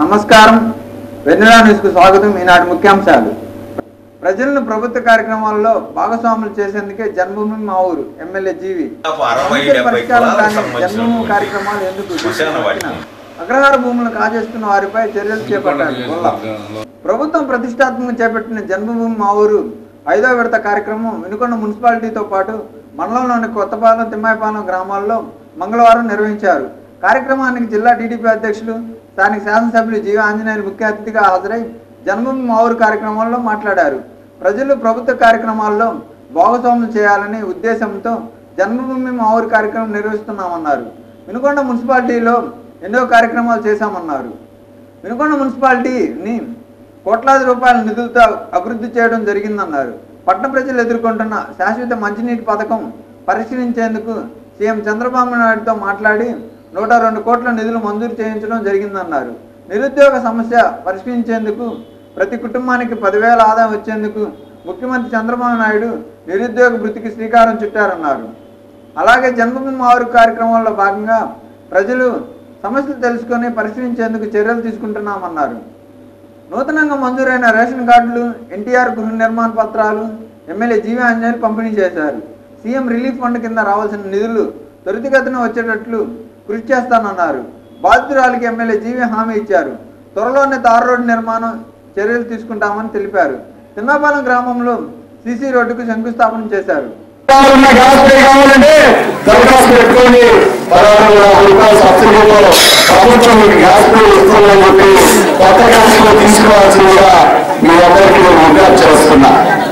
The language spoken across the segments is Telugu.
నమస్కారం వెన్నెలా న్యూస్కు స్వాగతం ఈనాటి ముఖ్యాంశాలు ప్రజలను ప్రభుత్వ కార్యక్రమాల్లో భాగస్వాములు చేసేందుకే జన్మభూమి మా ఊరు ఎమ్మెల్యే జీవి దాదాపు అరవై సమస్యల డెబ్బై పరిష్కారం కులాలకు కానీ సంబంధించిన జన్మభూమి కార్యక్రమాలు ఎందుకు శ్మశాన వాటిని. అగ్రహార భూములను కాజేస్తున్న వారిపై చర్యలు చేపట్టారు గొల్ల. ప్రభుత్వం ప్రతిష్టాత్మకంగా చేపట్టిన జన్మభూమి మా ఊరు ఐదో విడత కార్యక్రమం వినుకొండ మున్సిపాలిటీతో పాటు మండలంలోని కొత్తపాలెం తిమ్మాయిపాలెం గ్రామాల్లో మంగళవారం నిర్వహించారు కార్యక్రమానికి జిల్లా టీడీపీ అధ్యక్షులు స్థానిక శాసనసభ్యులు జీవ ఆంజనేయులు ముఖ్య అతిథిగా హాజరై జన్మభూమి మా ఊరు కార్యక్రమంలో మాట్లాడారు ప్రజలు ప్రభుత్వ కార్యక్రమాల్లో భాగస్వాములు చేయాలనే ఉద్దేశంతో జన్మభూమి మా ఊరు కార్యక్రమం నిర్వహిస్తున్నామన్నారు వినుకొండ మున్సిపాలిటీలో ఎన్నో కార్యక్రమాలు చేశామన్నారు వినుకొండ మున్సిపాలిటీని కోట్లాది రూపాయల నిధులతో అభివృద్ధి చేయడం జరిగిందన్నారు పట్టణ ప్రజలు ఎదుర్కొంటున్న శాశ్వత మంచినీటి పథకం పరిశీలించేందుకు సీఎం చంద్రబాబు నాయుడుతో మాట్లాడి నూట రెండు కోట్ల నిధులు మంజూరు చేయించడం జరిగిందన్నారు నిరుద్యోగ సమస్య పరిష్కరించేందుకు ప్రతి కుటుంబానికి పదివేల ఆదాయం వచ్చేందుకు ముఖ్యమంత్రి చంద్రబాబు నాయుడు నిరుద్యోగ వృత్తికి శ్రీకారం చుట్టారన్నారు అలాగే జన్మభూమి ఆరు కార్యక్రమంలో భాగంగా ప్రజలు సమస్యలు తెలుసుకొని పరిశీలించేందుకు చర్యలు తీసుకుంటున్నామన్నారు నూతనంగా మంజూరైన రేషన్ కార్డులు ఎన్టీఆర్ గృహ నిర్మాణ పత్రాలు ఎమ్మెల్యే జీవి ఆంజనేయులు పంపిణీ చేశారు సీఎం రిలీఫ్ ఫండ్ కింద రావాల్సిన నిధులు త్వరితగతిన వచ్చేటట్లు కృషి చేస్తానన్నారు బాధితురాలికి ఎమ్మెల్యే జీవి హామీ ఇచ్చారు త్వరలోనే తారు రోడ్డు నిర్మాణం చర్యలు తీసుకుంటామని తెలిపారు తిమ్మాపాలెం గ్రామంలో సీసీ రోడ్డుకు శంకుస్థాపన చేశారు ఉన్న గ్యాస్ పే కావాలంటే దరఖాస్తు పెట్టుకొని పదహారు వందల రూపాయల సబ్సిడీలో ప్రభుత్వం మీకు గ్యాస్ పే ఇస్తుందని చెప్పి కొత్త గ్యాస్ పే తీసుకోవాల్సిందిగా మీ అందరికీ నేను విజ్ఞప్తి చేస్తున్నా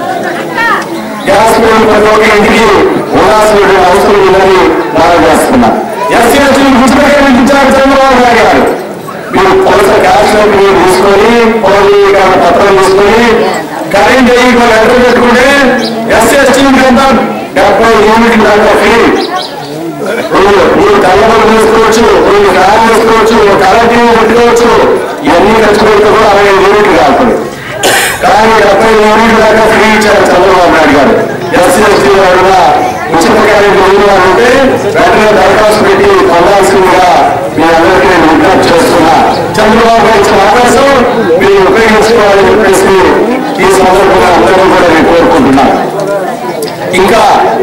గ్యాస్ పే ప్రతి ఒక్క ఇంటికి ఉండాల్సిన అవసరం ఉందని మనం చేస్తున్నా ఎస్సీ ఎస్టీ గుర్తుపెట్టించారు చంద్రబాబు నాయుడు గారు మీరు కొలస గ్యాస్ మీరు తీసుకొని పౌరుల పత్రం తీసుకొని కరెంట్ వేయకుండా లెటర్ పెట్టుకుంటే ఎస్సీ ఎస్టీ ఎంత డెబ్బై యూనిట్ దాకా ఫ్రీ మీరు మీరు తెల్లబడి వేసుకోవచ్చు మీరు ఫ్యాన్ వేసుకోవచ్చు కరెంట్ పెట్టుకోవచ్చు ఇవన్నీ ఖర్చు పెడితే కూడా అరవై యూనిట్లు కాకుండా కానీ డెబ్బై యూనిట్ దాకా ఫ్రీ ఇచ్చారు చంద్రబాబు నాయుడు గారు ఎస్సీ ఎస్టీ కూడా ఉచిత కరెంట్ ఉంటే వెంటనే దరఖాస్తు పెట్టి పొందాల్సిందిగా మీ అందరికీ నేను విజ్ఞప్తి చేస్తున్నా చంద్రబాబు గారు ఇచ్చిన అవకాశం మీరు ఉపయోగించుకోవాలని చెప్పేసి ఈ సందర్భంగా అందరూ కూడా నేను కోరుకుంటున్నాను ఇంకా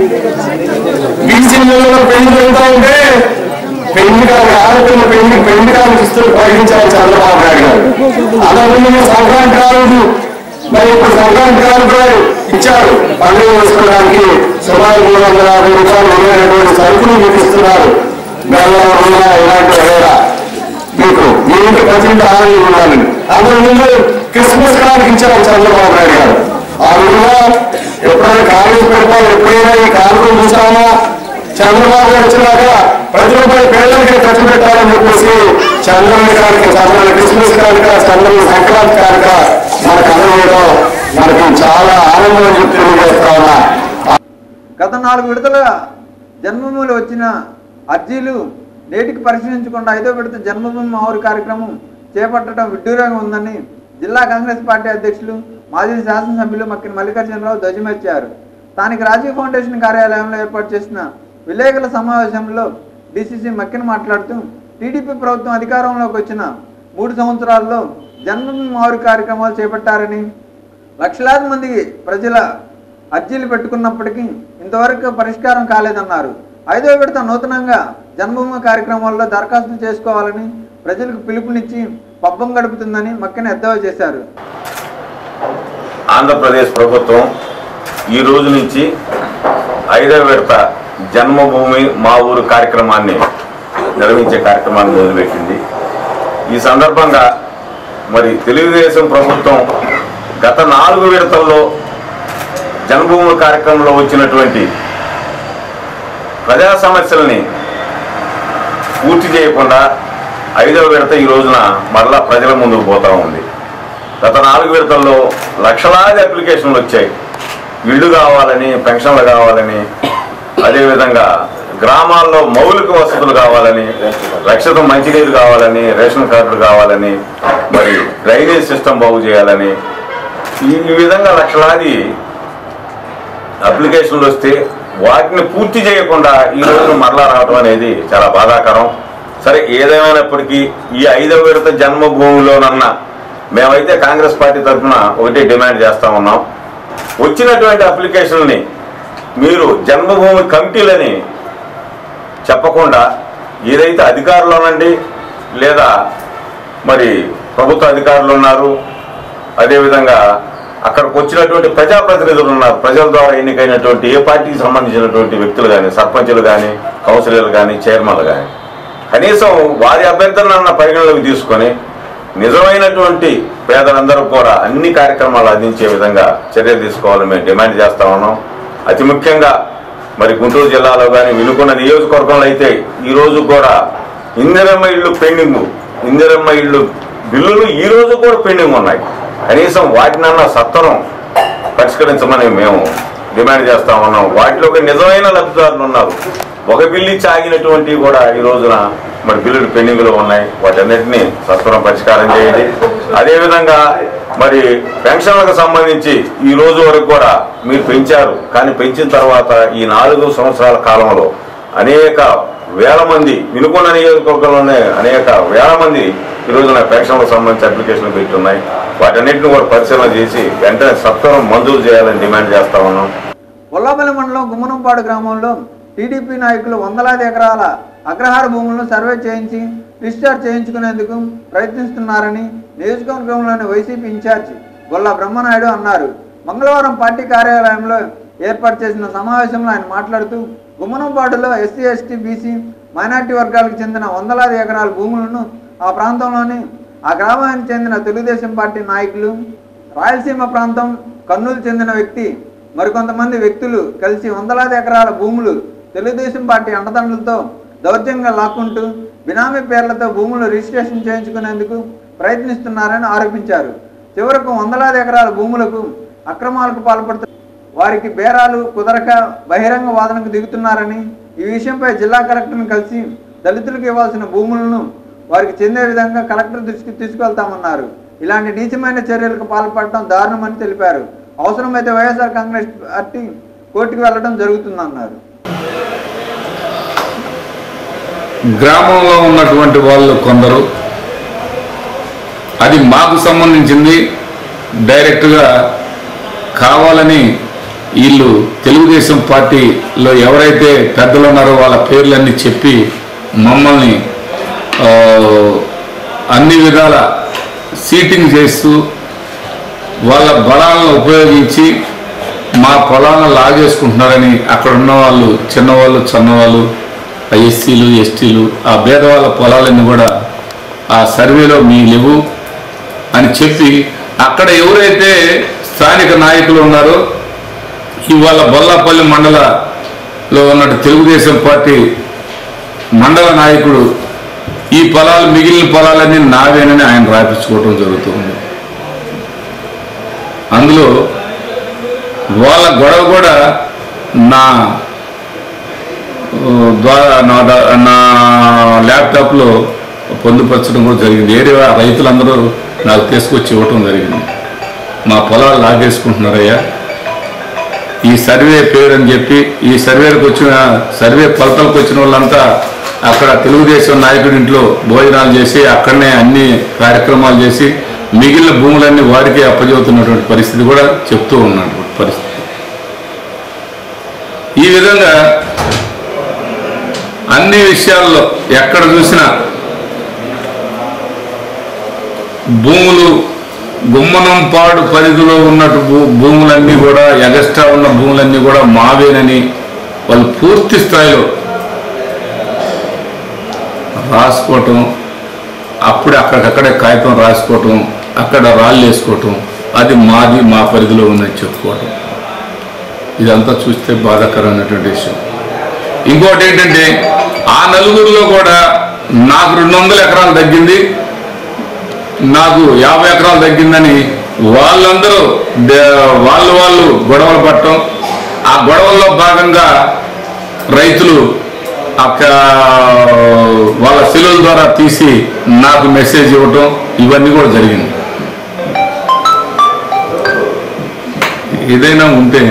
బీసీలలో పెళ్లి జరుగుతూ ఉంటే పెళ్లి కాదు ఆడపిల్ల పెళ్లి పెళ్లి కాదు ఇస్తూ ప్రకటించారు చంద్రబాబు నాయుడు గారు అంతకుముందు సంక్రాంతి కాదు మరి ఇప్పుడు సంక్రాంతి కాదు కూడా ఇచ్చారు పండుగ వేసుకోవడానికి సుమారు మూడు వందల యాభై రూపాయలు ఉండేటువంటి సరుకులు మీకు ఇస్తున్నారు బెల్లం నూనె ఇలాంటి వగైరా మీకు మీ ఇంటి ప్రజెంట్ హామీ ఉండాలని అంతకుముందు క్రిస్మస్ కాడికి ఇచ్చారు చంద్రబాబు నాయుడు గారు ఆ విధంగా ఎప్పుడైనా కాంగ్రెస్ పెడతాం ఎప్పుడైనా ఈ కార్యక్రమం చూసామా చంద్రబాబు గారు వచ్చినాక ప్రతి రూపాయి పేదలకి ఖర్చు పెట్టాలని చెప్పేసి చంద్రుని కానుక చంద్రుని క్రిస్మస్ కానుక చంద్రుని సంక్రాంతి కానుక మనకు అందజేయడం మనకి చాలా ఆనందం అని చెప్పి తెలియజేస్తా ఉన్నా గత నాలుగు విడతల జన్మభూమిలో వచ్చిన అర్జీలు నేటికి పరిశీలించకుండా ఐదో విడత జన్మభూమి ఆరు కార్యక్రమం చేపట్టడం విడ్డూరంగా ఉందని జిల్లా కాంగ్రెస్ పార్టీ అధ్యక్షులు మాజీ శాసనసభ్యులు మక్కిన మల్లికార్జునరావు ధ్వజమెత్తారు స్థానిక రాజీవ్ ఫౌండేషన్ కార్యాలయంలో ఏర్పాటు చేసిన విలేకరుల సమావేశంలో డీసీసీ మక్కిన మాట్లాడుతూ టీడీపీ ప్రభుత్వం అధికారంలోకి వచ్చిన మూడు సంవత్సరాల్లో జన్మభూమి ఆరు కార్యక్రమాలు చేపట్టారని లక్షలాది మంది ప్రజల అర్జీలు పెట్టుకున్నప్పటికీ ఇంతవరకు పరిష్కారం కాలేదన్నారు ఐదో విడత నూతనంగా జన్మభూమి కార్యక్రమాల్లో దరఖాస్తులు చేసుకోవాలని ప్రజలకు పిలుపునిచ్చి పబ్బం గడుపుతుందని మక్కన ఎద్దవా చేశారు ఆంధ్రప్రదేశ్ ప్రభుత్వం ఈ రోజు నుంచి ఐదవ విడత జన్మభూమి మా ఊరు కార్యక్రమాన్ని నిర్వహించే కార్యక్రమాన్ని మొదలుపెట్టింది ఈ సందర్భంగా మరి తెలుగుదేశం ప్రభుత్వం గత నాలుగు విడతల్లో జన్మభూమి కార్యక్రమంలో వచ్చినటువంటి ప్రజా సమస్యల్ని పూర్తి చేయకుండా ఐదవ విడత ఈ రోజున మరలా ప్రజల ముందుకు పోతా ఉంది గత నాలుగు విడతల్లో లక్షలాది అప్లికేషన్లు వచ్చాయి ఇళ్ళు కావాలని పెన్షన్లు కావాలని అదేవిధంగా గ్రామాల్లో మౌలిక వసతులు కావాలని రక్షిత మంచినీరు కావాలని రేషన్ కార్డులు కావాలని మరి డ్రైనేజ్ సిస్టమ్ బాగు చేయాలని ఈ ఈ విధంగా లక్షలాది అప్లికేషన్లు వస్తే వాటిని పూర్తి చేయకుండా ఈ రోజు మరలా రావడం అనేది చాలా బాధాకరం సరే ఏదేమైనప్పటికీ ఈ ఐదవ విడత జన్మభూమిలోనన్నా మేమైతే కాంగ్రెస్ పార్టీ తరఫున ఒకటి డిమాండ్ చేస్తా ఉన్నాం వచ్చినటువంటి అప్లికేషన్ని మీరు జన్మభూమి కమిటీలని చెప్పకుండా ఏదైతే అధికారులు అనండి లేదా మరి ప్రభుత్వ అధికారులు ఉన్నారు అదేవిధంగా అక్కడికి వచ్చినటువంటి ప్రజాప్రతినిధులు ఉన్నారు ప్రజల ద్వారా ఎన్నికైనటువంటి ఏ పార్టీకి సంబంధించినటువంటి వ్యక్తులు కానీ సర్పంచులు కానీ కౌన్సిలర్లు కానీ చైర్మన్లు కానీ కనీసం వారి అభ్యర్థనన్న పరిగణలోకి తీసుకొని నిజమైనటువంటి పేదలందరూ కూడా అన్ని కార్యక్రమాలు అందించే విధంగా చర్యలు తీసుకోవాలని మేము డిమాండ్ చేస్తా ఉన్నాం అతి ముఖ్యంగా మరి గుంటూరు జిల్లాలో కానీ వినుకున్న నియోజకవర్గంలో అయితే ఈ రోజు కూడా ఇందిరమ్మ ఇళ్ళు పెండింగ్ ఇందిరమ్మ ఇళ్ళు బిల్లులు ఈ రోజు కూడా పెండింగ్ ఉన్నాయి కనీసం వాటినన్నా సత్వరం పరిష్కరించమని మేము డిమాండ్ చేస్తా ఉన్నాం వాటిలో ఒక నిజమైన లబ్ధిదారులు ఉన్నారు ఒక బిల్లు ఇచ్చి ఆగినటువంటి కూడా ఈ రోజున మరి బిల్లులు పెండింగ్ లో ఉన్నాయి వాటన్నిటిని సత్వరం పరిష్కారం చేయండి అదేవిధంగా మరి పెన్షన్లకు సంబంధించి ఈ రోజు వరకు కూడా మీరు పెంచారు కానీ పెంచిన తర్వాత ఈ నాలుగు సంవత్సరాల కాలంలో అనేక వేల మంది వినుకొండ నియోజకవర్గంలోనే అనేక వేల మంది ఈ రోజున పెన్షన్లకు సంబంధించి అప్లికేషన్లు పెట్టున్నాయి వాటన్నిటిని కూడా పరిశీలన చేసి వెంటనే సత్వరం మంజూరు చేయాలని డిమాండ్ చేస్తా ఉన్నాం ఉల్లాపల్లి మండలం గుమ్మనంపాడు గ్రామంలో టీడీపీ నాయకులు వందలాది ఎకరాల అగ్రహార భూములను సర్వే చేయించి రిజిస్టర్ చేయించుకునేందుకు ప్రయత్నిస్తున్నారని నియోజకవర్గంలోని వైసీపీ ఇన్ఛార్జి గొల్ల బ్రహ్మనాయుడు అన్నారు మంగళవారం పార్టీ కార్యాలయంలో ఏర్పాటు చేసిన సమావేశంలో ఆయన మాట్లాడుతూ గుమ్మనంపాడులో ఎస్సీ ఎస్టీ బీసీ మైనార్టీ వర్గాలకు చెందిన వందలాది ఎకరాల భూములను ఆ ప్రాంతంలోని ఆ గ్రామానికి చెందిన తెలుగుదేశం పార్టీ నాయకులు రాయలసీమ ప్రాంతం కర్నూలు చెందిన వ్యక్తి మరికొంతమంది వ్యక్తులు కలిసి వందలాది ఎకరాల భూములు తెలుగుదేశం పార్టీ అండదండలతో దౌర్జన్యంగా లాక్కుంటూ బినామీ పేర్లతో భూములు రిజిస్ట్రేషన్ చేయించుకునేందుకు ప్రయత్నిస్తున్నారని ఆరోపించారు చివరకు వందలాది ఎకరాల భూములకు అక్రమాలకు పాల్పడుతూ వారికి బేరాలు కుదరక బహిరంగ వాదనకు దిగుతున్నారని ఈ విషయంపై జిల్లా కలెక్టర్ను కలిసి దళితులకు ఇవ్వాల్సిన భూములను వారికి చెందే విధంగా కలెక్టర్ దృష్టికి తీసుకెళ్తామన్నారు ఇలాంటి నీచమైన చర్యలకు పాల్పడటం దారుణమని తెలిపారు అవసరమైతే వైఎస్ఆర్ కాంగ్రెస్ పార్టీ కోర్టుకు వెళ్లడం జరుగుతుందన్నారు గ్రామంలో ఉన్నటువంటి వాళ్ళు కొందరు అది మాకు సంబంధించింది డైరెక్ట్గా కావాలని వీళ్ళు తెలుగుదేశం పార్టీలో ఎవరైతే పెద్దలు ఉన్నారో వాళ్ళ పేర్లన్నీ చెప్పి మమ్మల్ని ఆ, అన్ని విధాల సీటింగ్ చేస్తూ వాళ్ళ బలాలను ఉపయోగించి మా పొలాలను లాగేసుకుంటున్నారని అక్కడ ఉన్న వాళ్ళు చిన్నవాళ్ళు చిన్నవాళ్ళు ఆ ఎస్సీలు ఎస్టీలు ఆ భేదవాళ్ళ పొలాలన్నీ కూడా ఆ సర్వేలో మీ లేవు అని చెప్పి అక్కడ ఎవరైతే స్థానిక నాయకులు ఉన్నారో ఇవాళ బొల్లాపల్లి మండలలో ఉన్నట్టు తెలుగుదేశం పార్టీ మండల నాయకుడు ఈ పొలాలు మిగిలిన పొలాలన్నీ నావేనని ఆయన రాపించుకోవడం జరుగుతుంది అందులో వాళ్ళ గొడవ కూడా నా ఆ, ద్వారా నా ద- నా ల్యాప్టాప్లో పొందుపరచడం కూడా జరిగింది ఏరియా రైతులందరూ నాకు తీసుకొచ్చి ఇవ్వటం జరిగింది మా పొలాలు లాగేసుకుంటున్నారయ్యా ఈ సర్వే పేరు అని చెప్పి ఈ సర్వేలకు వచ్చిన సర్వే కొలతలకు వచ్చిన వాళ్ళంతా అక్కడ తెలుగుదేశం నాయకుడి ఇంట్లో భోజనాలు చేసి అక్కడనే అన్ని కార్యక్రమాలు చేసి మిగిలిన భూములన్నీ వారికే అప్పజెబుతున్నటువంటి పరిస్థితి కూడా చెప్తూ ఉన్నటువంటి పరిస్థితి ఈ విధంగా అన్ని విషయాల్లో ఎక్కడ చూసినా భూములు గుమ్మనంపాడు పరిధిలో ఉన్నట్టు భూ భూములన్నీ కూడా ఎగస్ట్రా ఉన్న భూములన్నీ కూడా మావేనని వాళ్ళు పూర్తి స్థాయిలో రాసుకోవటం అప్పుడే అక్కడికక్కడే కాగితం రాసుకోవటం అక్కడ రాళ్ళు వేసుకోవటం అది మాది మా పరిధిలో ఉందని చెప్పుకోవటం ఇదంతా చూస్తే బాధాకరమైనటువంటి విషయం ఇంకోటి ఏంటంటే ఆ నలుగురిలో కూడా నాకు రెండు వందల ఎకరాలు తగ్గింది నాకు యాభై ఎకరాలు తగ్గిందని వాళ్ళందరూ దే- వాళ్ళు వాళ్ళు గొడవలు పట్టడం ఆ గొడవల్లో భాగంగా రైతులు అక్క వాళ్ళ సెలవుల ద్వారా తీసి నాకు మెసేజ్ ఇవ్వటం ఇవన్నీ కూడా జరిగింది ఏదైనా ఉంటే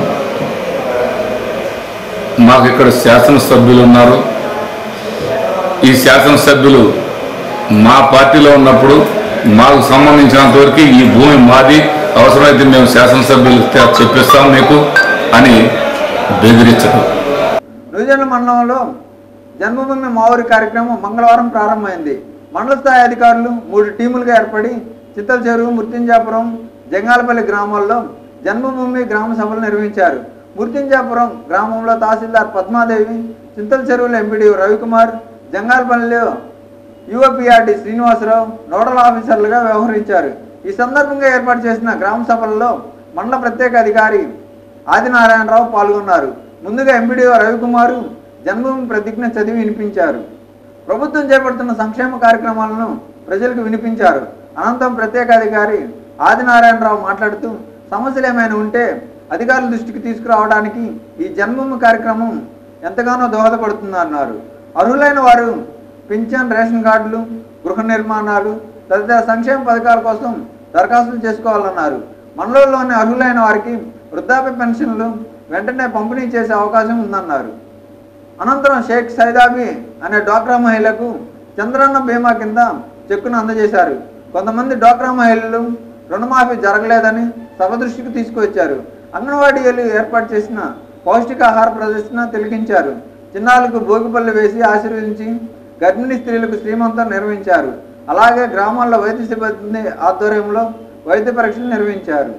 మాకు ఇక్కడ శాసనసభ్యులు ఉన్నారు ఈ శాసనసభ్యులు మా పార్టీలో ఉన్నప్పుడు మాకు సంబంధించినంత వరకు ఈ భూమి మాది అవసరమైతే మేము శాసనసభ్యులు చెప్పిస్తాం మీకు అని బెదిరించడం నూజెండ్ల మండలంలో జన్మభూమి మావూరి కార్యక్రమం మంగళవారం ప్రారంభమైంది మండల స్థాయి అధికారులు మూడు టీములుగా ఏర్పడి చిత్తల చెరువు మృత్యుంజాపురం జంగాలపల్లి గ్రామాల్లో జన్మభూమి గ్రామ సభలు నిర్వహించారు మృత్యుంజాపురం గ్రామంలో తహసీల్దార్ పద్మాదేవి చింతల చెరువులో ఎంపీడీ రవికుమార్ జంగాలపల్లిలో యువపిఆర్డి శ్రీనివాసరావు నోడల్ ఆఫీసర్లుగా వ్యవహరించారు ఈ సందర్భంగా ఏర్పాటు చేసిన గ్రామ సభల్లో మండల ప్రత్యేక అధికారి ఆదినారాయణరావు పాల్గొన్నారు ముందుగా ఎంపీడీఓ రవికుమారు జన్మభూమి ప్రతిజ్ఞ చదివి వినిపించారు ప్రభుత్వం చేపడుతున్న సంక్షేమ కార్యక్రమాలను ప్రజలకు వినిపించారు అనంతరం ప్రత్యేక అధికారి ఆదినారాయణరావు మాట్లాడుతూ సమస్యలు ఏమైనా ఉంటే అధికారుల దృష్టికి తీసుకురావడానికి ఈ జన్మభూమి కార్యక్రమం ఎంతగానో దోహదపడుతుందన్నారు అర్హులైన వారు పింఛన్ రేషన్ కార్డులు గృహ నిర్మాణాలు తదితర సంక్షేమ పథకాల కోసం దరఖాస్తులు చేసుకోవాలన్నారు మండలంలోని అర్హులైన వారికి వృద్ధాప్య పెన్షన్లు వెంటనే పంపిణీ చేసే అవకాశం ఉందన్నారు అనంతరం షేక్ సైదాబి అనే డ్వాక్రా మహిళకు చంద్రన్న బీమా కింద చెక్కును అందజేశారు కొంతమంది డ్వాక్రా మహిళలు రుణమాఫీ జరగలేదని సభ దృష్టికి తీసుకువచ్చారు అంగన్వాడీలు ఏర్పాటు చేసిన పౌష్టికాహార ప్రదర్శన తిలకించారు చిన్నారులకు భోగిపల్లి వేసి ఆశీర్వదించి గర్భిణీ స్త్రీలకు శ్రీమంతం నిర్వహించారు అలాగే గ్రామాల్లో వైద్య సిబ్బంది ఆధ్వర్యంలో వైద్య పరీక్షలు నిర్వహించారు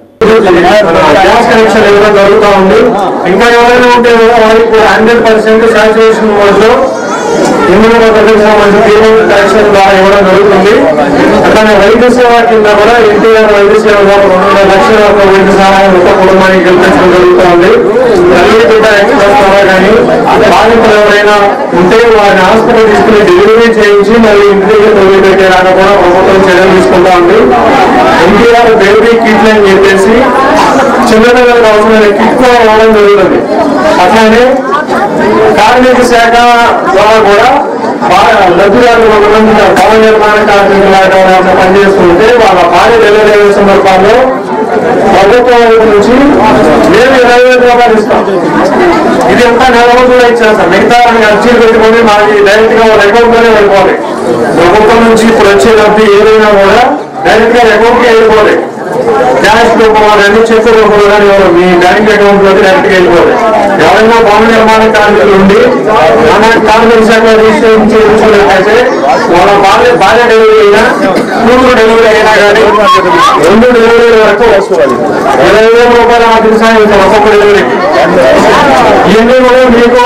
గ్యాస్ కనెక్షన్ ఇవ్వడం జరుగుతూ ఉంది ఇంకా ఎవరైనా ఉంటే కూడా వారికి హండ్రెడ్ పర్సెంట్ సాచురేషన్ మోడ్లో ఇందులో సంబంధించి కేబుల్ కనెక్షన్ ద్వారా ఇవ్వడం జరుగుతుంది అట్లానే వైద్య సేవ కింద కూడా ఎన్టీఆర్ వైద్య సేవ ద్వారా రెండున్నర లక్షల వరకు వైద్య సహాయం ఒక కుటుంబానికి కల్పించడం జరుగుతూ ఉంది తల్లి బిడ్డ ఎక్స్ప్రెస్ ద్వారా కానీ బాధితులు ఎవరైనా ఉంటే వారిని హాస్పిటల్ తీసుకుని డెలివరీ చేయించి మళ్ళీ ఇంటి దగ్గర వదిలిపెట్టేలాగా కూడా ప్రభుత్వం చర్యలు తీసుకుంటా ఉంది ఎన్టీఆర్ బేబీ కిట్ అని చెప్పేసి చిన్నపిల్లలకు అవసరమైన కిట్ కూడా ఇవ్వడం జరుగుతుంది అట్లానే కార్మిక శాఖ ద్వారా కూడా బాగా లబ్ధిదారులు కొంతమంది భవన నిర్మాణ కార్మికులాగా ఎవరైనా పనిచేస్తుంటే వాళ్ళ భార్య డెలివరీ అయిన సందర్భాల్లో ప్రభుత్వం వైపు నుంచి మేము ఇరవై వేల రూపాయలు ఇస్తాం ఇది అంతా నెల రోజుల్లో ఇచ్చేస్తాం మిగతా వాళ్ళకి అర్జీలు పెట్టుకొని మాది డైరెక్ట్ గా వాళ్ళ అకౌంట్ లోనే వెళ్ళిపోవాలి ప్రభుత్వం నుంచి ఇప్పుడు వచ్చే లబ్ధి ఏదైనా కూడా డైరెక్ట్ గా అకౌంట్ కి వెళ్ళిపోవాలి క్యాష్ రూపంలో కానీ చెక్ రూపంలో కానీ ఎవరు మీ బ్యాంక్ అకౌంట్ లోకి డైరెక్ట్ గా వెళ్ళిపోవాలి ఎవరైనా భవన నిర్మాణ కార్మికులు ఉండి మన కార్మిక శాఖ రిజిస్ట్రేషన్ చేయించుకున్నట్లయితే వాళ్ళ భార్య భార్య డెలివరీ అయినా కూతురు డెలివరీ అయినా కానీ రెండు డెలివరీ వరకు ఇరవై వేల రూపాయల ఆర్థిక సాయం ఇస్తాం ఒక్కొక్క డెలివరీకి ఇవన్నీ కూడా మీకు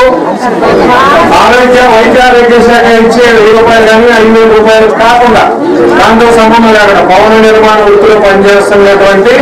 ఆరోగ్య వైద్య ఆరోగ్య శాఖ ఇచ్చే వెయ్యి రూపాయలు కానీ ఐదు వేల రూపాయలు కాకుండా దాంతో సంబంధం లేకుండా భవన నిర్మాణ వృత్తిలో పనిచేస్తున్నటువంటి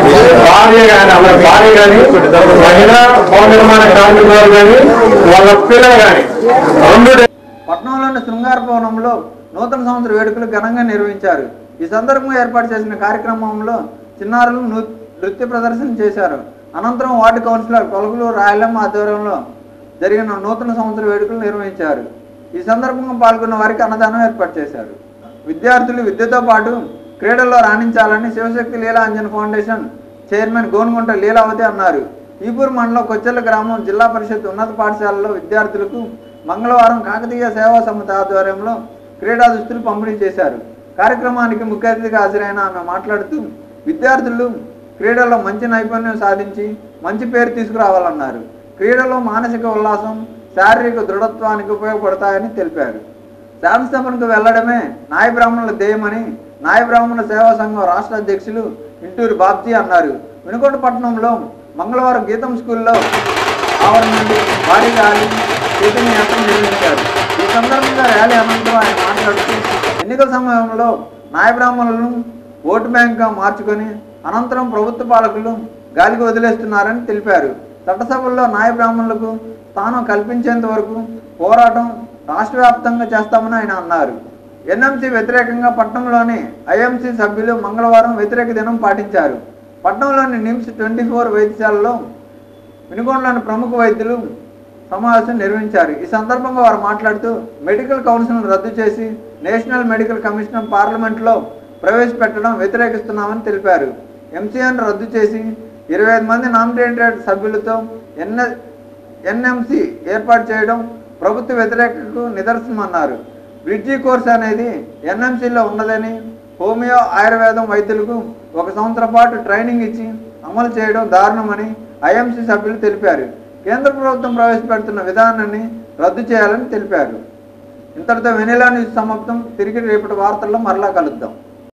భార్య కానీ వాళ్ళ భార్య కానీ మహిళా భవన నిర్మాణ కార్మికులు కానీ వాళ్ళ పిల్లలు కానీ రెండు డే- పట్నంలోని శృంగార భవనంలో నూతన సంవత్సర వేడుకలు ఘనంగా నిర్వహించారు ఈ సందర్భంగా ఏర్పాటు చేసిన కార్యక్రమంలో చిన్నారులు నృ- నృత్య ప్రదర్శన చేశారు అనంతరం వార్డు కౌన్సిలర్ కొలగులు రాయలమ్మ ఆధ్వర్యంలో జరిగిన నూతన సంవత్సర వేడుకలు నిర్వహించారు ఈ సందర్భంగా పాల్గొన్న వారికి అన్నదానం ఏర్పాటు చేశారు విద్యార్థులు విద్యతో పాటు క్రీడల్లో రాణించాలని శివశక్తి లీలా అంజన్ ఫౌండేషన్ చైర్మన్ గోనుగుంట లీలావతి అన్నారు ఈపూర్ మండలం కొచ్చెల గ్రామం జిల్లా పరిషత్ ఉన్నత పాఠశాలలో విద్యార్థులకు మంగళవారం కాకతీయ సేవా సమితి ఆధ్వర్యంలో క్రీడా దుస్తులు పంపిణీ చేశారు కార్యక్రమానికి ముఖ్య అతిథిగా హాజరైన ఆమె మాట్లాడుతూ విద్యార్థులు క్రీడల్లో మంచి నైపుణ్యం సాధించి మంచి పేరు తీసుకురావాలన్నారు క్రీడలో మానసిక ఉల్లాసం శారీరక దృఢత్వానికి ఉపయోగపడతాయని తెలిపారు శాసనసభకు వెళ్లడమే నాయ బ్రాహ్మణుల ధ్యేయమని నాయ బ్రాహ్మణ సేవా సంఘం రాష్ట్ర అధ్యక్షులు ఇంటూరు బాబ్జీ అన్నారు వినుకొండ పట్టణంలో మంగళవారం గీతం స్కూల్లో ఆవరణ నుండి భారీ ర్యాలీ చైతన్య యాత్ర నిర్వహించారు ఈ సందర్భంగా ర్యాలీ అనంతరం ఆయన మాట్లాడుతూ ఎన్నికల సమయంలో నాయ బ్రాహ్మణులను ఓటు బ్యాంక్గా మార్చుకొని అనంతరం ప్రభుత్వ పాలకులు గాలికి వదిలేస్తున్నారని తెలిపారు చట్టసభల్లో నాయ బ్రాహ్మణులకు స్థానం కల్పించేంత వరకు పోరాటం రాష్ట్ర వ్యాప్తంగా చేస్తామని ఆయన అన్నారు ఎన్ఎంసీ వ్యతిరేకంగా పట్టణంలోని ఐఎంసీ సభ్యులు మంగళవారం వ్యతిరేక దినం పాటించారు పట్టణంలోని నిమ్స్ ట్వంటీ ఫోర్ వైద్యశాలలో వినుకొండలోని ప్రముఖ వైద్యులు సమావేశం నిర్వహించారు ఈ సందర్భంగా వారు మాట్లాడుతూ మెడికల్ కౌన్సిల్ను రద్దు చేసి నేషనల్ మెడికల్ కమిషన్ పార్లమెంట్లో ప్రవేశపెట్టడం వ్యతిరేకిస్తున్నామని తెలిపారు ఎంసీఎన్ రద్దు చేసి ఇరవై ఐదు మంది నామినేటెడ్ సభ్యులతో ఎన్ఎ ఎన్ఎంసి ఏర్పాటు చేయడం ప్రభుత్వ వ్యతిరేకకు నిదర్శనమన్నారు బ్రిడ్జి కోర్స్ అనేది ఎన్ఎంసీలో ఉండదని హోమియో ఆయుర్వేదం వైద్యులకు ఒక సంవత్సరం పాటు ట్రైనింగ్ ఇచ్చి అమలు చేయడం దారుణమని ఐఎంసీ సభ్యులు తెలిపారు కేంద్ర ప్రభుత్వం ప్రవేశపెడుతున్న విధానాన్ని రద్దు చేయాలని తెలిపారు ఇంతటితో వెనిలా న్యూస్ సమాప్తం తిరిగి రేపటి వార్తల్లో మరలా కలుద్దాం